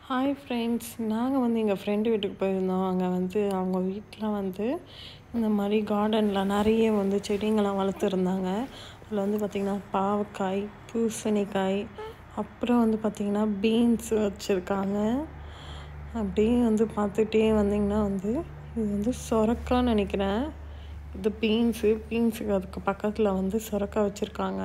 hi friends நாங்கள் வந்து எங்கள் ஃப்ரெண்டு வீட்டுக்கு போயிருந்தோம் அங்கே வந்து அவங்க வீட்டில் வந்து இந்த மாதிரி கார்டனில் நிறைய வந்து செடிங்கள்லாம் வளர்த்துருந்தாங்க அதில் வந்து பார்த்திங்கன்னா பாவக்காய் பூசணிக்காய் அப்புறம் வந்து பார்த்திங்கன்னா பீன்ஸ் வச்சுருக்காங்க அப்படியே வந்து பார்த்துட்டே வந்திங்கன்னா வந்து இது வந்து சொரக்கான்னு நினைக்கிறேன் இது பீன்ஸு பீன்ஸுக்கு அதுக்கு பக்கத்தில் வந்து சொரக்காய் வச்சுருக்காங்க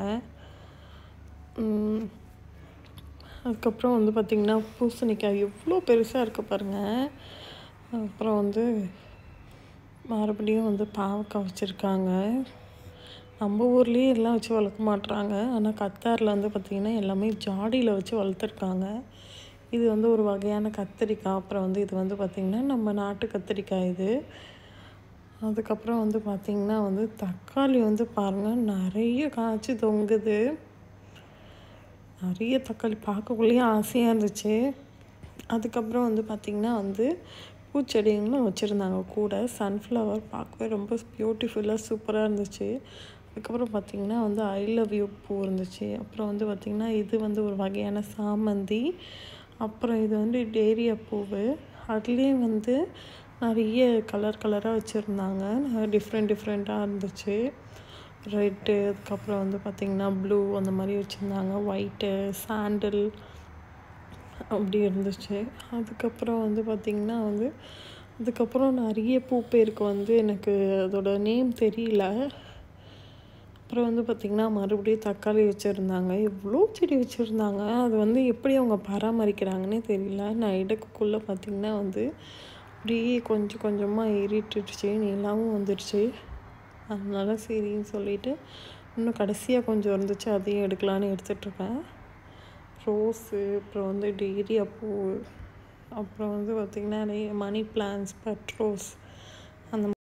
அதுக்கப்புறம் வந்து பார்த்திங்கன்னா பூசணிக்காய் எவ்வளோ பெருசாக இருக்குது பாருங்கள் அப்புறம் வந்து மறுபடியும் வந்து பாவக்காய் வச்சுருக்காங்க நம்ம ஊர்லேயே எல்லாம் வச்சு வளர்க்க மாட்றாங்க ஆனால் கத்தாரில் வந்து பார்த்திங்கன்னா எல்லாமே ஜாடியில் வச்சு வளர்த்துருக்காங்க இது வந்து ஒரு வகையான கத்திரிக்காய் அப்புறம் வந்து இது வந்து பார்த்திங்கன்னா நம்ம நாட்டு கத்திரிக்காய் இது அதுக்கப்புறம் வந்து பார்த்திங்கன்னா வந்து தக்காளி வந்து பாருங்கள் நிறைய காய்ச்சி தொங்குது நிறைய தக்காளி பார்க்கக்குள்ளேயே ஆசையாக இருந்துச்சு அதுக்கப்புறம் வந்து பார்த்திங்கன்னா வந்து பூச்செடிங்களும் வச்சுருந்தாங்க கூட சன்ஃப்ளவர் பார்க்கவே ரொம்ப பியூட்டிஃபுல்லாக சூப்பராக இருந்துச்சு அதுக்கப்புறம் பார்த்திங்கன்னா வந்து ஐ லவ் யூ பூ இருந்துச்சு அப்புறம் வந்து பார்த்திங்கன்னா இது வந்து ஒரு வகையான சாமந்தி அப்புறம் இது வந்து டேரியா பூவு அதுலேயே வந்து நிறைய கலர் கலராக வச்சுருந்தாங்க டிஃப்ரெண்ட் டிஃப்ரெண்ட்டாக இருந்துச்சு ரெட்டு அதுக்கப்புறம் வந்து பார்த்திங்கன்னா ப்ளூ அந்த மாதிரி வச்சுருந்தாங்க ஒயிட்டு சாண்டில் அப்படி இருந்துச்சு அதுக்கப்புறம் வந்து பார்த்திங்கன்னா வந்து அதுக்கப்புறம் நிறைய பூ பேருக்கு வந்து எனக்கு அதோட நேம் தெரியல அப்புறம் வந்து பார்த்திங்கன்னா மறுபடியும் தக்காளி வச்சுருந்தாங்க எவ்வளோ செடி வச்சுருந்தாங்க அது வந்து எப்படி அவங்க பராமரிக்கிறாங்கன்னே தெரியல நான் இடக்குள்ளே பார்த்திங்கன்னா வந்து அப்படியே கொஞ்சம் கொஞ்சமாக ஏறிட்டுருச்சு நீளாவும் வந்துடுச்சு அதனால சரின்னு சொல்லிவிட்டு இன்னும் கடைசியாக கொஞ்சம் இருந்துச்சு அதையும் எடுக்கலான்னு எடுத்துகிட்ருக்கேன் ரோஸு அப்புறம் வந்து டேரியா பூ அப்புறம் வந்து பார்த்திங்கன்னா நிறைய மணி பிளான்ஸ் பட் ரோஸ் அந்த